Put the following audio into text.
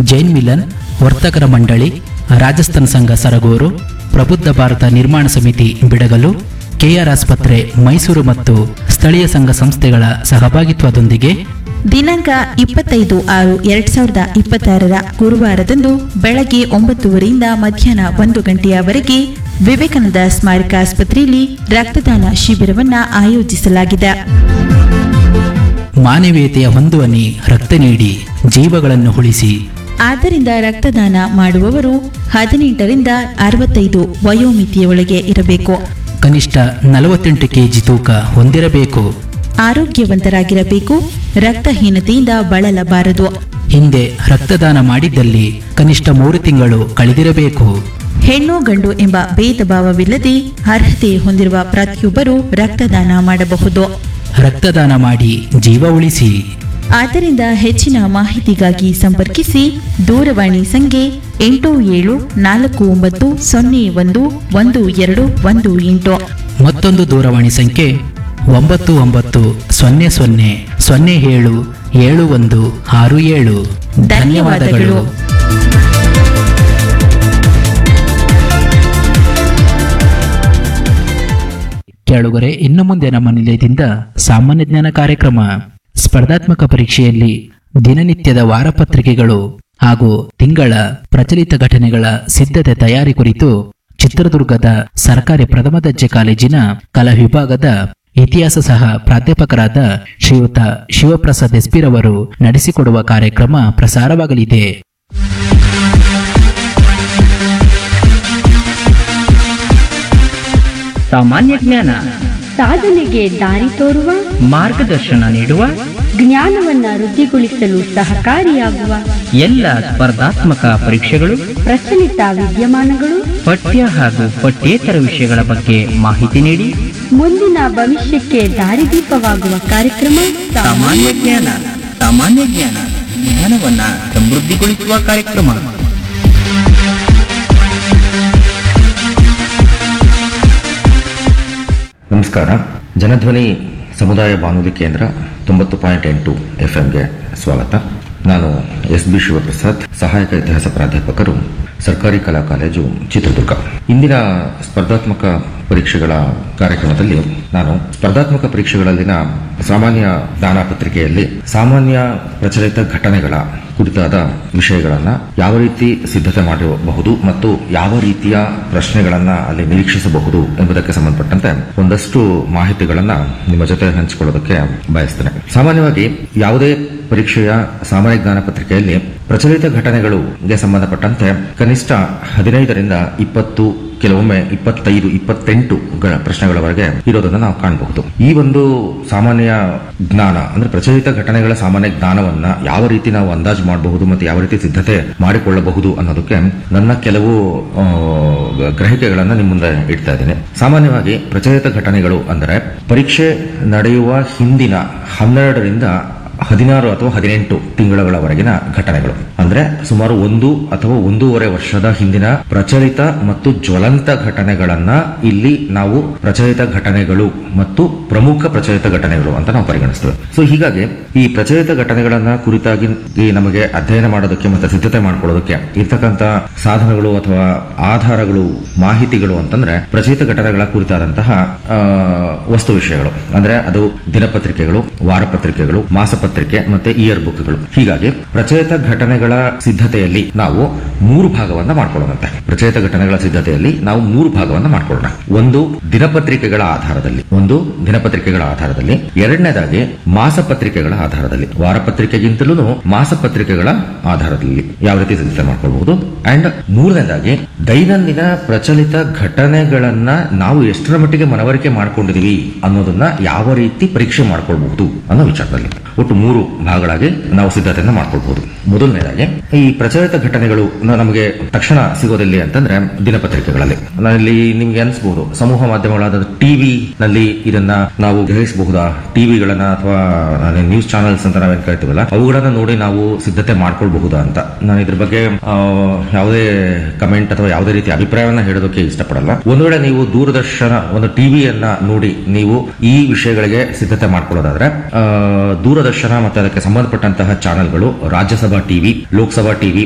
ಜೈನ್ ಮಿಲನ್ ವರ್ತಕರ ಮಂಡಳಿ ರಾಜಸ್ಥಾನ್ ಸಂಘ ಸರಗೂರು ಪ್ರಬುದ್ಧ ಭಾರತ ನಿರ್ಮಾಣ ಸಮಿತಿ ಬಿಡಗಲು ಕೆಆರ್ ಆಸ್ಪತ್ರೆ ಮೈಸೂರು ಮತ್ತು ಸ್ಥಳೀಯ ಸಂಘ ಸಂಸ್ಥೆಗಳ ಸಹಭಾಗಿತ್ವದೊಂದಿಗೆ ದಿನಾಂಕ ಇಪ್ಪತ್ತೈದು ಆರು ಎರಡ್ ಸಾವಿರದ ಇಪ್ಪತ್ತಾರರ ಗುರುವಾರದಂದು ಬೆಳಗ್ಗೆ ಒಂಬತ್ತುವರೆಯಿಂದ ಮಧ್ಯಾಹ್ನ ಒಂದು ಗಂಟೆಯವರೆಗೆ ವಿವೇಕಾನಂದ ಸ್ಮಾರಕ ಆಸ್ಪತ್ರೆಯಲ್ಲಿ ರಕ್ತದಾನ ಶಿಬಿರವನ್ನು ಆಯೋಜಿಸಲಾಗಿದೆ ಮಾನವೀಯತೆಯ ಹೊಂದುವನಿ ರಕ್ತ ನೀಡಿ ಜೀವಗಳನ್ನು ಉಳಿಸಿ ಆದ್ದರಿಂದ ರಕ್ತದಾನ ಮಾಡುವವರು ಹದಿನೆಂಟರಿಂದ ಅರವತ್ತೈದು ವಯೋಮಿತಿಯೊಳಗೆ ಇರಬೇಕು ಕನಿಷ್ಠ ನಲವತ್ತೆಂಟು ಕೆಜಿ ತೂಕ ಹೊಂದಿರಬೇಕು ಆರೋಗ್ಯವಂತರಾಗಿರಬೇಕು ರಕ್ತಹೀನತೆಯಿಂದ ಬಳಲಬಾರದು ಹಿಂದೆ ರಕ್ತದಾನ ಮಾಡಿದ್ದಲ್ಲಿ ಕನಿಷ್ಠ ಮೂರು ತಿಂಗಳು ಕಳೆದಿರಬೇಕು ಹೆಣ್ಣು ಗಂಡು ಎಂಬ ಭೇದ ಭಾವವಿಲ್ಲದೆ ಅರ್ಹತೆ ಹೊಂದಿರುವ ಪ್ರತಿಯೊಬ್ಬರು ರಕ್ತದಾನ ಮಾಡಬಹುದು ರಕ್ತದಾನ ಮಾಡಿ ಜೀವ ಉಳಿಸಿ ಆದ್ದರಿಂದ ಹೆಚ್ಚಿನ ಮಾಹಿತಿಗಾಗಿ ಸಂಪರ್ಕಿಸಿ ದೂರವಾಣಿ ಸಂಖ್ಯೆ ಎಂಟು ಏಳು ನಾಲ್ಕು ಒಂಬತ್ತು ಸೊನ್ನೆ ಒಂದು ಒಂದು ಎರಡು ಒಂದು ಎಂಟು ಮತ್ತೊಂದು ದೂರವಾಣಿ ಸಂಖ್ಯೆ ಒಂಬತ್ತು ಒಂಬತ್ತು ಸೊನ್ನೆ ಸೊನ್ನೆ ಸೊನ್ನೆ ಏಳು ಏಳು ಒಂದು ಆರು ಏಳು ಧನ್ಯವಾದಗಳು. ಕೇಳುಗರೆ ಇನ್ನು ಮುಂದೆ ನಮ್ಮ ನಿಲಯದಿಂದ ಸಾಮಾನ್ಯ ಜ್ಞಾನ ಕಾರ್ಯಕ್ರಮ ಸ್ಪರ್ಧಾತ್ಮಕ ಪರೀಕ್ಷೆಯಲ್ಲಿ ದಿನನಿತ್ಯದ ವಾರಪತ್ರಿಕೆಗಳು ಹಾಗೂ ತಿಂಗಳ ಪ್ರಚಲಿತ ಘಟನೆಗಳ ಸಿದ್ಧತೆ ತಯಾರಿ ಕುರಿತು ಚಿತ್ರದುರ್ಗದ ಸರ್ಕಾರಿ ಪ್ರಥಮ ದರ್ಜೆ ಕಾಲೇಜಿನ ಕಲಾ ವಿಭಾಗದ ಇತಿಹಾಸ ಸಹ ಪ್ರಾಧ್ಯಾಪಕರಾದ ಶ್ರೀಯುತ ಶಿವಪ್ರಸಾದ್ ಎಸ್ಪಿರವರು ನಡೆಸಿಕೊಡುವ ಕಾರ್ಯಕ್ರಮ ಪ್ರಸಾರವಾಗಲಿದೆ ಸಾಮಾನ್ಯ ಜ್ಞಾನ ಸಾಧನೆಗೆ ದಾರಿ ತೋರುವ ಮಾರ್ಗದರ್ಶನ ನೀಡುವ ಜ್ಞಾನವನ್ನ ವೃದ್ಧಿಗೊಳಿಸಲು ಸಹಕಾರಿಯಾಗುವ ಎಲ್ಲ ಸ್ಪರ್ಧಾತ್ಮಕ ಪರೀಕ್ಷೆಗಳು ಪ್ರಚಲಿತ ವಿದ್ಯಮಾನಗಳು ಪಠ್ಯ ಹಾಗೂ ಪಠ್ಯೇತರ ವಿಷಯಗಳ ಬಗ್ಗೆ ಮಾಹಿತಿ ನೀಡಿ ಮುಂದಿನ ಭವಿಷ್ಯಕ್ಕೆ ದಾರಿದೀಪವಾಗುವ ಕಾರ್ಯಕ್ರಮ ಸಾಮಾನ್ಯ ಜ್ಞಾನ ಸಾಮಾನ್ಯ ಜ್ಞಾನ ಜ್ಞಾನವನ್ನ ಸಮೃದ್ಧಿಗೊಳಿಸುವ ಕಾರ್ಯಕ್ರಮ ನಮಸ್ಕಾರ ಜನಧ್ವನಿ ಸಮುದಾಯ ಬಾನುಲಿ ಕೇಂದ್ರ ತೊಂಬತ್ತು ಪಾಯಿಂಟ್ ಎಂಟು ಎಫ್ ಎಂಗೆ ಸ್ವಾಗತ ನಾನು ಎಸ್ ಬಿ ಶಿವಪ್ರಸಾದ್ ಸಹಾಯಕ ಇತಿಹಾಸ ಪ್ರಾಧ್ಯಾಪಕರು ಸರ್ಕಾರಿ ಕಲಾ ಕಾಲೇಜು ಚಿತ್ರದುರ್ಗ ಇಂದಿನ ಸ್ಪರ್ಧಾತ್ಮಕ ಪರೀಕ್ಷೆಗಳ ಕಾರ್ಯಕ್ರಮದಲ್ಲಿ ನಾನು ಸ್ಪರ್ಧಾತ್ಮಕ ಪರೀಕ್ಷೆಗಳಲ್ಲಿನ ಸಾಮಾನ್ಯ ಜ್ಞಾನ ಪತ್ರಿಕೆಯಲ್ಲಿ ಸಾಮಾನ್ಯ ಪ್ರಚಲಿತ ಘಟನೆಗಳ ಕುರಿತಾದ ವಿಷಯಗಳನ್ನ ಯಾವ ರೀತಿ ಸಿದ್ಧತೆ ಮಾಡಬಹುದು ಮತ್ತು ಯಾವ ರೀತಿಯ ಪ್ರಶ್ನೆಗಳನ್ನ ಅಲ್ಲಿ ನಿರೀಕ್ಷಿಸಬಹುದು ಎಂಬುದಕ್ಕೆ ಸಂಬಂಧಪಟ್ಟಂತೆ ಒಂದಷ್ಟು ಮಾಹಿತಿಗಳನ್ನ ನಿಮ್ಮ ಜೊತೆ ಹಂಚಿಕೊಳ್ಳೋದಕ್ಕೆ ಬಯಸ್ತೇನೆ ಸಾಮಾನ್ಯವಾಗಿ ಯಾವುದೇ ಪರೀಕ್ಷೆಯ ಸಾಮಾನ್ಯ ಜ್ಞಾನ ಪತ್ರಿಕೆಯಲ್ಲಿ ಪ್ರಚಲಿತ ಘಟನೆಗಳಿಗೆ ಸಂಬಂಧಪಟ್ಟಂತೆ ಕನಿಷ್ಠ ಹದಿನೈದರಿಂದ ಇಪ್ಪತ್ತು ಕೆಲವೊಮ್ಮೆ ಇಪ್ಪತ್ತೈದು ಇಪ್ಪತ್ತೆಂಟು ಗ- ಪ್ರಶ್ನೆಗಳವರೆಗೆ ಇರೋದನ್ನ ನಾವು ಕಾಣಬಹುದು ಈ ಒಂದು ಸಾಮಾನ್ಯ ಜ್ಞಾನ ಅಂದ್ರೆ ಪ್ರಚಲಿತ ಘಟನೆಗಳ ಸಾಮಾನ್ಯ ಜ್ಞಾನವನ್ನ ಯಾವ ರೀತಿ ನಾವು ಅಂದಾಜು ಮಾಡಬಹುದು ಮತ್ತು ಯಾವ ರೀತಿ ಸಿದ್ಧತೆ ಮಾಡಿಕೊಳ್ಳಬಹುದು ಅನ್ನೋದಕ್ಕೆ ನನ್ನ ಕೆಲವು ಆ, ಗ್ರಹಿಕೆಗಳನ್ನ ನಿಮ್ಮ ಮುಂದೆ ಇಡ್ತಾ ಇದ್ದೀನಿ ಸಾಮಾನ್ಯವಾಗಿ ಪ್ರಚಲಿತ ಘಟನೆಗಳು ಅಂದರೆ ಪರೀಕ್ಷೆ ನಡೆಯುವ ಹಿಂದಿನ ಹನ್ನೆರಡರಿಂದ ಹದಿನಾರು ಅಥವಾ ಹದಿನೆಂಟು ತಿಂಗಳುಗಳವರೆಗಿನ ಘಟನೆಗಳು ಅಂದ್ರೆ ಸುಮಾರು ಒಂದು ಅಥವಾ ಒಂದೂವರೆ ವರ್ಷದ ಹಿಂದಿನ ಪ್ರಚಲಿತ ಮತ್ತು ಜ್ವಲಂತ ಘಟನೆಗಳನ್ನ ಇಲ್ಲಿ ನಾವು ಪ್ರಚಲಿತ ಘಟನೆಗಳು ಮತ್ತು ಪ್ರಮುಖ ಪ್ರಚಲಿತ ಘಟನೆಗಳು ಅಂತ ನಾವು ಪರಿಗಣಿಸ್ತೇವೆ ಸೊ ಹೀಗಾಗಿ ಈ ಪ್ರಚಲಿತ ಘಟನೆಗಳನ್ನ ಕುರಿತಾಗಿ ಈ ನಮಗೆ ಅಧ್ಯಯನ ಮಾಡೋದಕ್ಕೆ ಮತ್ತೆ ಸಿದ್ಧತೆ ಮಾಡ್ಕೊಳ್ಳೋದಕ್ಕೆ ಇರ್ತಕ್ಕಂಥ ಸಾಧನಗಳು ಅಥವಾ ಆಧಾರಗಳು ಮಾಹಿತಿಗಳು ಅಂತಂದ್ರೆ ಪ್ರಚಲಿತ ಘಟನೆಗಳ ಕುರಿತಾದಂತಹ ಆ, ವಸ್ತು ವಿಷಯಗಳು ಅಂದ್ರೆ ಅದು ದಿನಪತ್ರಿಕೆಗಳು ವಾರಪತ್ರಿಕೆಗಳು ಮಾಸಪತ್ರಿಕೆ ಮತ್ತೆ ಇಯರ್ ಬುಕ್ಗಳು ಹೀಗಾಗಿ ಪ್ರಚಲಿತ ಘಟನೆಗಳ ಸಿದ್ಧತೆಯಲ್ಲಿ ನಾವು ಮೂರು ಭಾಗವನ್ನ ಮಾಡ್ಕೊಳ್ಳೋಣಂತೆ ಪ್ರಚಲಿತ ಘಟನೆಗಳ ಸಿದ್ಧತೆಯಲ್ಲಿ ನಾವು ಮೂರು ಭಾಗವನ್ನ ಮಾಡ್ಕೊಳ್ಳೋಣ ಒಂದು ದಿನಪತ್ರಿಕೆಗಳ ಆಧಾರದಲ್ಲಿ ಒಂದು ದಿನಪತ್ರಿಕೆಗಳ ಆಧಾರದಲ್ಲಿ ಎರಡನೇದಾಗಿ ಮಾಸಪತ್ರಿಕೆಗಳ ಆಧಾರದಲ್ಲಿ ವಾರಪತ್ರಿಕೆಗಿಂತಲೂ ಮಾಸಪತ್ರಿಕೆಗಳ ಆಧಾರದಲ್ಲಿ ಯಾವ ರೀತಿ ಸಿದ್ಧತೆ ಮಾಡ್ಕೊಳ್ಬಹುದು ಅಂಡ್ ಮೂರನೇದಾಗಿ ದೈನಂದಿನ ಪ್ರಚಲಿತ ಘಟನೆಗಳನ್ನ ನಾವು ಎಷ್ಟರ ಮಟ್ಟಿಗೆ ಮನವರಿಕೆ ಮಾಡ್ಕೊಂಡಿದೀವಿ ಅನ್ನೋದನ್ನ ಯಾವ ರೀತಿ ಪರೀಕ್ಷೆ ಮಾಡ್ಕೊಳ್ಬಹುದು ಅನ್ನೋ ವಿಚಾರದಲ್ಲಿ ಒಟ್ಟು ಮೂರು ಭಾಗಗಳಾಗಿ ನಾವು ಸಿದ್ಧತೆಯನ್ನ ಮಾಡ್ಕೊಳ್ಬಹುದು ಮೊದಲನೇದಾಗಿ ಈ ಪ್ರಚಲಿತ ಘಟನೆಗಳು ನ- ನಮಗೆ ತಕ್ಷಣ ಸಿಗೋದಿಲ್ಲ ಅಂತಂದ್ರೆ ದಿನಪತ್ರಿಕೆಗಳಲ್ಲಿ ಇಲ್ಲಿ ನಿಮ್ಗೆ ಅನ್ಸ್ಬಹುದು ಸಮೂಹ ಮಾಧ್ಯಮಗಳಾದ ಟಿವಿ ನಲ್ಲಿ ಇದನ್ನ ನಾವು ಗ್ರಹಿಸಬಹುದಾ ಟಿವಿಗಳನ್ನ ಅಥವಾ ನ್ಯೂಸ್ ಚಾನೆಲ್ಸ್ ಅಂತ ನಾವೇನ್ ಕರಿತೀವಲ್ಲ ಅವುಗಳನ್ನ ನೋಡಿ ನಾವು ಸಿದ್ಧತೆ ಮಾಡ್ಕೊಳ್ಬಹುದಾ ಅಂತ ನಾನು ಇದ್ರ ಬಗ್ಗೆ ಆ, ಯಾವುದೇ ಕಮೆಂಟ್ ಅಥವಾ ಯಾವುದೇ ರೀತಿ ಅಭಿಪ್ರಾಯವನ್ನ ಹೇಳೋದಕ್ಕೆ ಇಷ್ಟಪಡಲ್ಲ ಒಂದು ವೇಳೆ ನೀವು ದೂರದರ್ಶನ ಒಂದು ಟಿವಿಯನ್ನ ನೋಡಿ ನೀವು ಈ ವಿಷಯಗಳಿಗೆ ಸಿದ್ಧತೆ ಮಾಡ್ಕೊಳ್ಳೋದಾದ್ರೆ ಆ, ದೂರದರ್ಶನ ಮತ್ತೆ ಅದಕ್ಕೆ ಸಂಬಂಧಪಟ್ಟಂತಹ ಚಾನೆಲ್ಗಳು ರಾಜ್ಯಸಭಾ ಟಿವಿ ಲೋಕಸಭಾ ಟಿವಿ